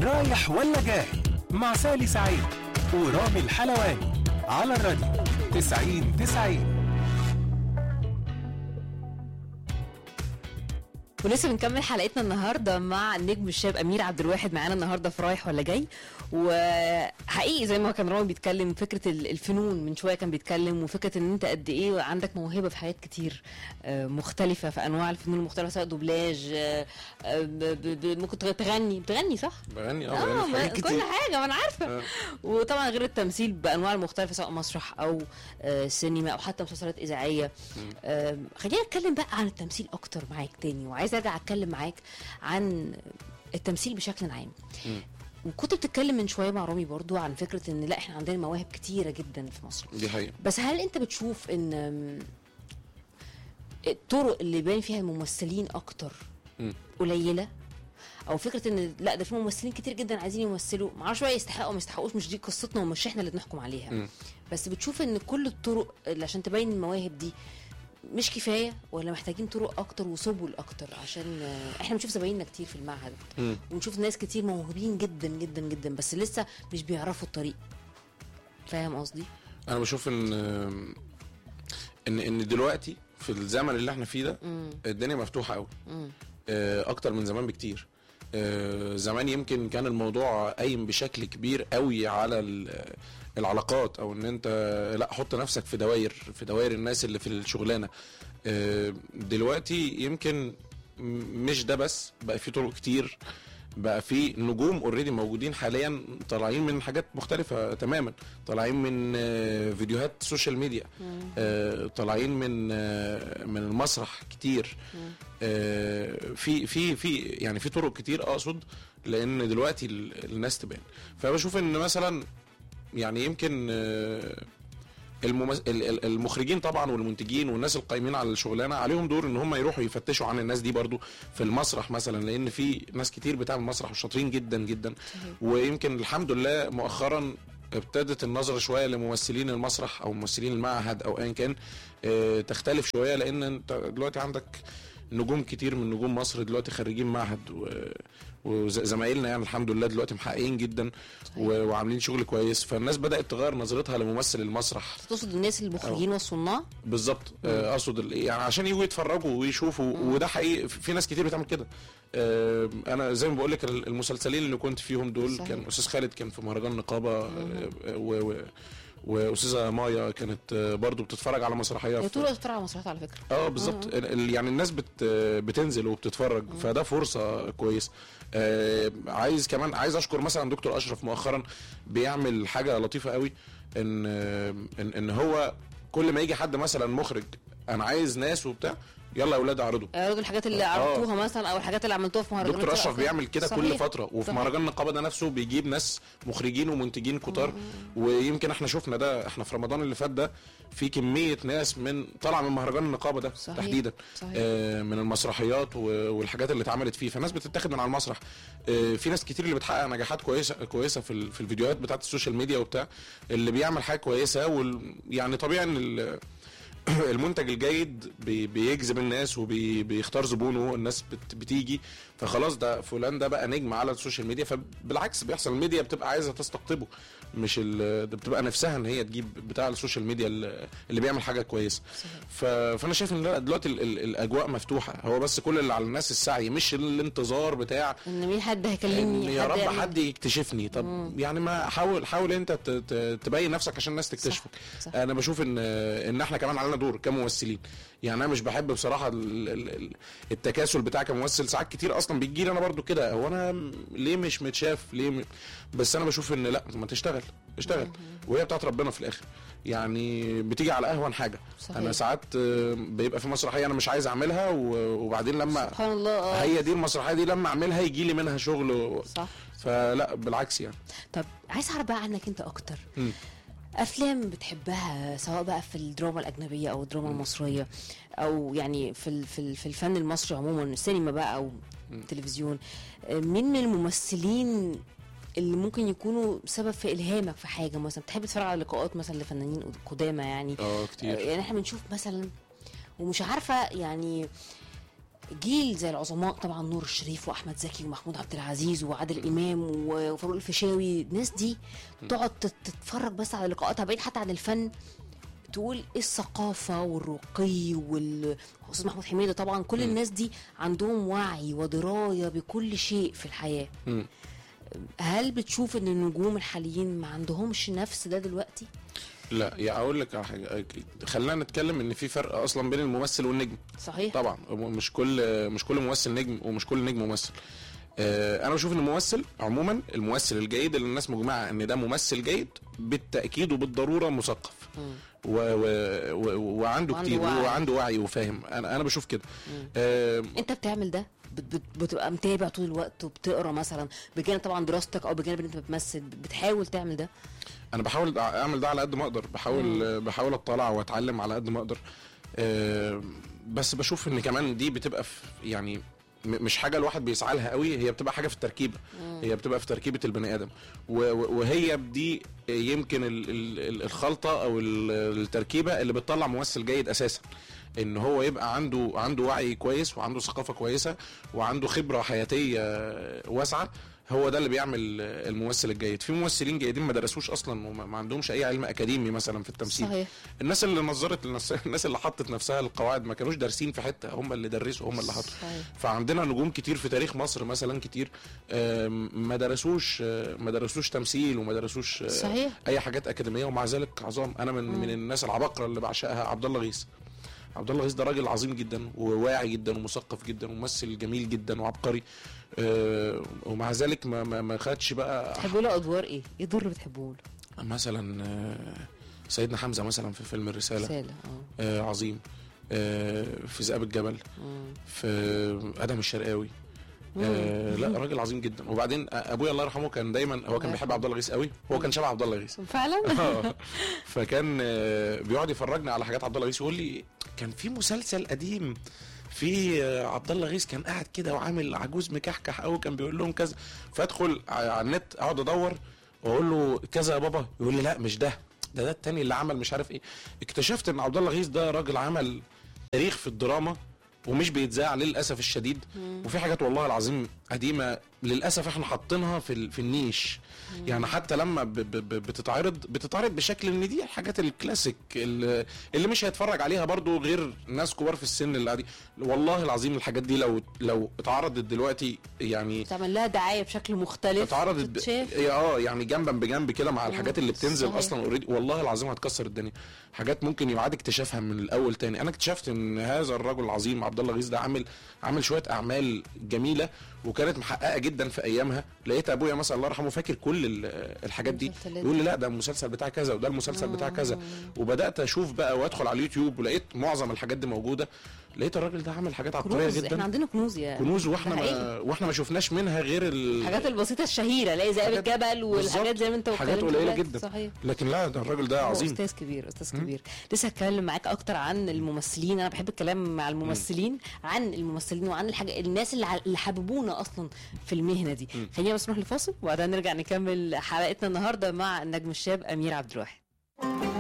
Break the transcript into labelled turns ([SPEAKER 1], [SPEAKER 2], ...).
[SPEAKER 1] رايح ولا جاي مع سالي سعيد ورامي الحلواني على الراديو 90 90
[SPEAKER 2] ولسه بنكمل حلقتنا النهارده مع النجم الشاب امير عبد الواحد معانا النهارده في رايح ولا جاي وحقيقي زي ما كان رامي بيتكلم فكره ال- الفنون من شويه كان بيتكلم وفكره ان انت قد ايه عندك موهبه في حاجات كتير آه، مختلفه في انواع الفنون المختلفه سواء دوبلاج آه، آه، ب- ب- ب- ممكن تغني بتغني صح؟
[SPEAKER 3] بغني اه
[SPEAKER 2] اه
[SPEAKER 3] بغني في
[SPEAKER 2] ما-
[SPEAKER 3] حاجات
[SPEAKER 2] كل
[SPEAKER 3] كتير
[SPEAKER 2] حاجه ما انا عارفه
[SPEAKER 3] آه.
[SPEAKER 2] وطبعا غير التمثيل بانواع المختلفه سواء مسرح او آه، سينما او حتى مسلسلات اذاعيه آم، خلينا نتكلم بقى عن التمثيل اكتر معاك تاني وعايزه ارجع اتكلم معاك عن التمثيل بشكل عام وكنت بتتكلم من شويه مع رامي برضو عن فكره ان لا احنا عندنا مواهب كتيره جدا في مصر
[SPEAKER 3] دي حقيقة
[SPEAKER 2] بس هل انت بتشوف ان آم، الطرق اللي باين فيها الممثلين اكتر
[SPEAKER 3] مم.
[SPEAKER 2] قليله او فكره ان لا ده في ممثلين كتير جدا عايزين يمثلوا معرفش بقى يستحقوا او ما يستحقوش مش دي قصتنا ومش احنا اللي بنحكم عليها
[SPEAKER 3] مم.
[SPEAKER 2] بس بتشوف ان كل الطرق اللي عشان تبين المواهب دي مش كفايه ولا محتاجين طرق اكتر وسبل اكتر عشان آه، احنا بنشوف زمايلنا كتير في المعهد
[SPEAKER 3] مم.
[SPEAKER 2] ونشوف ناس كتير موهوبين جدا جدا جدا بس لسه مش بيعرفوا الطريق فاهم قصدي؟
[SPEAKER 3] انا بشوف ان ان ان دلوقتي في الزمن اللي احنا فيه ده
[SPEAKER 2] مم.
[SPEAKER 3] الدنيا مفتوحة قوي
[SPEAKER 2] مم.
[SPEAKER 3] آه، اكتر من زمان بكتير آه، زمان يمكن كان الموضوع قايم بشكل كبير قوي على ال- العلاقات او ان انت لا حط نفسك في دوائر في دوائر الناس اللي في الشغلانه آه، دلوقتي يمكن م- مش ده بس بقى في طرق كتير بقى في نجوم اوريدي موجودين حاليا طالعين من حاجات مختلفه تماما طالعين من آه، فيديوهات سوشيال ميديا آه، طالعين من آه، من المسرح كتير آه، في في في يعني في طرق كتير اقصد لان دلوقتي ال- الناس تبان فبشوف ان مثلا يعني يمكن آه، الممس... ال- ال- المخرجين طبعا والمنتجين والناس القايمين على الشغلانه عليهم دور ان هم يروحوا يفتشوا عن الناس دي برضو في المسرح مثلا لان في ناس كتير بتعمل مسرح وشاطرين جدا جدا ويمكن الحمد لله مؤخرا ابتدت النظره شويه لممثلين المسرح او ممثلين المعهد او ايا كان آه، تختلف شويه لان انت دلوقتي عندك نجوم كتير من نجوم مصر دلوقتي خريجين معهد و... وزمايلنا يعني الحمد لله دلوقتي محققين جدا و... وعاملين شغل كويس فالناس بدات تغير نظرتها لممثل المسرح
[SPEAKER 2] تقصد الناس المخرجين والصناع
[SPEAKER 3] بالظبط آه، اقصد ال- يعني عشان يجوا يتفرجوا ويشوفوا وده حقيقي في في ناس كتير بتعمل كده آه، انا زي ما بقول لك ال- المسلسلين اللي كنت فيهم دول
[SPEAKER 2] صحيح.
[SPEAKER 3] كان استاذ خالد كان في مهرجان نقابه آه، و و واستاذه مايا كانت آه، برضو بتتفرج على مسرحيه
[SPEAKER 2] هي
[SPEAKER 3] في-
[SPEAKER 2] طول الوقت بتتفرج على مسرحيات على فكره
[SPEAKER 3] اه بالظبط ال- ال- يعني الناس بت بتنزل وبتتفرج فده فرصه كويسه آه عايز كمان عايز اشكر مثلا دكتور اشرف مؤخرا بيعمل حاجه لطيفه قوي ان آه، ان, إن هو كل ما يجي حد مثلا مخرج انا عايز ناس وبتاع يلا يا اولاد اعرضوا
[SPEAKER 2] اعرضوا الحاجات اللي
[SPEAKER 3] آه.
[SPEAKER 2] عرضتوها مثلا او الحاجات اللي عملتوها في مهرجانات
[SPEAKER 3] دكتور اشرف
[SPEAKER 2] الأفلام.
[SPEAKER 3] بيعمل كده كل
[SPEAKER 2] صحيح.
[SPEAKER 3] فتره وفي
[SPEAKER 2] صحيح.
[SPEAKER 3] مهرجان النقابه ده نفسه بيجيب ناس مخرجين ومنتجين كتار ويمكن احنا شفنا ده احنا في رمضان اللي فات ده في كميه ناس من طالعه من مهرجان النقابه ده
[SPEAKER 2] صحيح.
[SPEAKER 3] تحديدا
[SPEAKER 2] صحيح.
[SPEAKER 3] آه من المسرحيات و- والحاجات اللي اتعملت فيه فناس بتتاخد من على المسرح آه في ناس كتير اللي بتحقق نجاحات كويسه كويسه في ال- في الفيديوهات بتاعت السوشيال ميديا وبتاع اللي بيعمل حاجه كويسه وال يعني طبيعي ان ال- المنتج الجيد بي- بيجذب الناس وبيختار زبونه الناس بت بتيجي فخلاص ده فلان ده بقى نجم على السوشيال ميديا فبالعكس بيحصل الميديا بتبقى عايزه تستقطبه مش ال- ده بتبقى نفسها ان هي تجيب بتاع السوشيال ميديا اللي اللي بيعمل حاجه كويسه ف- فانا شايف ان لا، دلوقتي ال- ال- الاجواء مفتوحه هو بس كل اللي على الناس السعي مش الانتظار بتاع
[SPEAKER 2] ان مين حد
[SPEAKER 3] ان
[SPEAKER 2] هيكلمني
[SPEAKER 3] يا رب
[SPEAKER 2] يعمل-
[SPEAKER 3] حد يكتشفني طب يعني ما حاول حاول انت ت- ت- تبين نفسك عشان الناس تكتشفك
[SPEAKER 2] صح.
[SPEAKER 3] انا بشوف ان ان احنا كمان علينا دور كممثلين يعني انا مش بحب بصراحه ال- ال- ال- التكاسل بتاع كممثل ساعات كتير اصلا بتجيلي انا برضو كده هو انا م- ليه مش متشاف ليه م... بس انا بشوف ان لا ما تشتغل اشتغل وهي بتاعت ربنا في الاخر يعني بتيجي على اهون حاجه
[SPEAKER 2] صحيح.
[SPEAKER 3] انا ساعات آه، بيبقى في مسرحيه انا مش عايز اعملها و- وبعدين لما
[SPEAKER 2] سبحان الله اه
[SPEAKER 3] هي دي المسرحيه دي لما اعملها يجي لي منها شغل و...
[SPEAKER 2] صح
[SPEAKER 3] فلا بالعكس يعني
[SPEAKER 2] طب عايز اعرف بقى عنك انت اكتر
[SPEAKER 3] مم.
[SPEAKER 2] افلام بتحبها سواء بقى في الدراما الاجنبيه او الدراما المصريه او يعني في ال- في ال- في الفن المصري عموما السينما بقى او التلفزيون آه، مين من الممثلين اللي ممكن يكونوا سبب في الهامك في حاجه مثلا بتحب تتفرج على لقاءات مثلا لفنانين قدامى يعني
[SPEAKER 3] اه كتير
[SPEAKER 2] يعني احنا بنشوف مثلا ومش عارفه يعني جيل زي العظماء طبعا نور الشريف واحمد زكي ومحمود عبد العزيز وعادل امام و- وفاروق الفيشاوي الناس دي تقعد تت- تتفرج بس على لقاءاتها بعيد حتى عن الفن تقول ايه الثقافه والرقي والاستاذ محمود حميده طبعا كل الناس دي عندهم وعي ودرايه بكل شيء في الحياه
[SPEAKER 3] مم.
[SPEAKER 2] هل بتشوف ان النجوم الحاليين ما عندهمش نفس ده دلوقتي
[SPEAKER 3] لا يا اقول لك على حاجه خلينا نتكلم ان في فرق اصلا بين الممثل والنجم
[SPEAKER 2] صحيح
[SPEAKER 3] طبعا مش كل مش كل ممثل نجم ومش كل نجم ممثل آه، انا بشوف ان الممثل عموما الممثل الجيد اللي الناس مجمعه ان ده ممثل جيد بالتاكيد وبالضروره مثقف و و و وعنده
[SPEAKER 2] وعنده
[SPEAKER 3] كتير
[SPEAKER 2] وعي.
[SPEAKER 3] وعنده وعي وفاهم انا انا بشوف كده آه،
[SPEAKER 2] انت بتعمل ده بت- بت- بتبقى متابع طول الوقت وبتقرا مثلا بجانب طبعا دراستك او بجانب ان انت بتمثل بتحاول تعمل ده
[SPEAKER 3] انا بحاول اعمل ده على قد ما اقدر بحاول بحاول اطلع واتعلم على قد ما اقدر آه، بس بشوف ان كمان دي بتبقى في يعني م- مش حاجه الواحد بيسعى لها قوي هي بتبقى حاجه في التركيبه هي بتبقى في تركيبه البني ادم و- و- وهي دي يمكن ال- ال- ال- الخلطه او ال- التركيبه اللي بتطلع ممثل جيد اساسا ان هو يبقى عنده عنده وعي كويس وعنده ثقافه كويسه وعنده خبره حياتيه واسعه هو ده اللي بيعمل الممثل الجيد في ممثلين جيدين ما درسوش اصلا وما ما عندهمش اي علم اكاديمي مثلا في التمثيل
[SPEAKER 2] صحيح
[SPEAKER 3] الناس اللي نظرت لنفسها الناس اللي حطت نفسها القواعد ما كانوش دارسين في حته هم اللي درسوا هم اللي حطوا
[SPEAKER 2] صحيح.
[SPEAKER 3] فعندنا نجوم كتير في تاريخ مصر مثلا كتير آم، ما درسوش آه، ما درسوش تمثيل وما درسوش آه،
[SPEAKER 2] صحيح.
[SPEAKER 3] اي حاجات اكاديميه ومع ذلك عظام انا من من الناس العباقره اللي بعشقها عبد الله غيث عبد الله غيث ده راجل عظيم جدا وواعي جدا ومثقف جدا وممثل جميل جدا وعبقري آه، ومع ذلك ما ما ما خدش بقى
[SPEAKER 2] بتحبوا له ادوار ايه؟ ايه الدور اللي بتحبوه له؟
[SPEAKER 3] مثلا آه، سيدنا حمزه مثلا في فيلم الرساله
[SPEAKER 2] رساله اه
[SPEAKER 3] آه عظيم آه في ذئاب الجبل
[SPEAKER 2] مم.
[SPEAKER 3] في ادم الشرقاوي آه لا راجل عظيم جدا وبعدين ابويا الله يرحمه كان دايما هو كان بيحب عبد الله غيث قوي هو كان شبه عبد الله غيث
[SPEAKER 2] فعلا؟
[SPEAKER 3] آه. فكان آه، بيقعد يفرجنا على حاجات عبد الله غيث يقول لي كان في مسلسل قديم في آه، عبد الله غيث كان قاعد كده وعامل عجوز مكحكح قوي كان بيقول لهم كذا فادخل ع- على النت اقعد ادور واقول له كذا يا بابا يقول لي لا مش ده ده ده التاني اللي عمل مش عارف ايه اكتشفت ان عبد الله غيث ده راجل عمل تاريخ في الدراما ومش بيتذاع للاسف الشديد وفي حاجات والله العظيم قديمه للاسف احنا حاطينها في ال- في النيش يعني حتى لما ب- ب- ب- بتتعرض بتتعرض بشكل ان دي الحاجات الكلاسيك اللي اللي مش هيتفرج عليها برضو غير ناس كبار في السن اللي قاعدين والله العظيم الحاجات دي لو لو اتعرضت دلوقتي يعني
[SPEAKER 2] تعمل لها دعايه بشكل مختلف
[SPEAKER 3] اتعرضت ب...
[SPEAKER 2] تتشاف
[SPEAKER 3] اه يعني جنبا بجنب كده مع الحاجات اللي بتنزل
[SPEAKER 2] صحيح.
[SPEAKER 3] اصلا اوريدي والله العظيم هتكسر الدنيا حاجات ممكن يعاد اكتشافها من الاول تاني انا اكتشفت ان هذا الرجل العظيم عبد الله غيث ده عامل عامل شويه اعمال جميله وكانت محققه جدا في ايامها لقيت ابويا مثلا الله يرحمه فاكر كل ال- الحاجات دي
[SPEAKER 2] المسلسلات
[SPEAKER 3] يقول لي لا ده المسلسل بتاع كذا وده المسلسل بتاع كذا وبدات اشوف بقى وادخل على اليوتيوب ولقيت معظم الحاجات دي موجوده لقيت الراجل ده عامل حاجات عبقريه
[SPEAKER 2] كنوز احنا
[SPEAKER 3] جدا
[SPEAKER 2] عندنا كنوز يا
[SPEAKER 3] كنوز واحنا
[SPEAKER 2] ده حقيقي.
[SPEAKER 3] ما واحنا ما شفناش منها غير ال...
[SPEAKER 2] الحاجات البسيطه الشهيره زي ذئاب
[SPEAKER 3] حاجات-
[SPEAKER 2] الجبل والحاجات
[SPEAKER 3] بالظبط.
[SPEAKER 2] زي ما انت
[SPEAKER 3] حاجات
[SPEAKER 2] واتكلمت
[SPEAKER 3] قليله
[SPEAKER 2] دلوقتي.
[SPEAKER 3] جدا
[SPEAKER 2] صحيح
[SPEAKER 3] لكن لا ده الراجل ده
[SPEAKER 2] هو
[SPEAKER 3] عظيم
[SPEAKER 2] استاذ كبير استاذ كبير لسه هتكلم معاك اكتر عن الممثلين انا بحب الكلام مع الممثلين عن الممثلين وعن الحاجه الناس اللي ع- اللي حببونا اصلا في المهنه دي خلينا بس نروح لفاصل وبعدين نرجع نكمل حلقتنا النهارده مع النجم الشاب امير عبد الواحد